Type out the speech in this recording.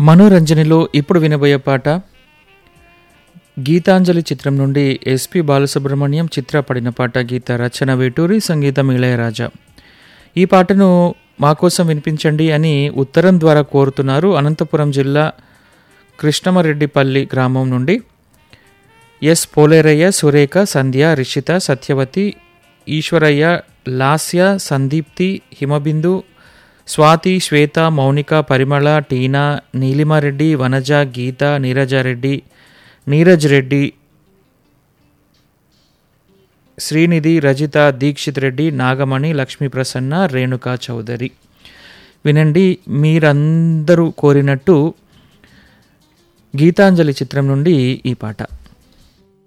మనోరంజనిలో ఇప్పుడు వినబోయే పాట గీతాంజలి చిత్రం నుండి ఎస్పి బాలసుబ్రహ్మణ్యం చిత్ర పడిన పాట గీత రచన వేటూరి సంగీతం ఇళయరాజా ఈ పాటను మా కోసం వినిపించండి అని ఉత్తరం ద్వారా కోరుతున్నారు అనంతపురం జిల్లా కృష్ణమరెడ్డిపల్లి గ్రామం నుండి ఎస్ పోలేరయ్య సురేఖ సంధ్య రిషిత సత్యవతి ఈశ్వరయ్య లాస్య సందీప్తి హిమబిందు స్వాతి శ్వేత మౌనిక పరిమళ టీనా నీలిమారెడ్డి వనజ గీత నీరజారెడ్డి నీరజ్ రెడ్డి శ్రీనిధి రజిత దీక్షిత్ రెడ్డి నాగమణి లక్ష్మీ ప్రసన్న రేణుకా చౌదరి వినండి మీరందరూ కోరినట్టు గీతాంజలి చిత్రం నుండి ఈ పాట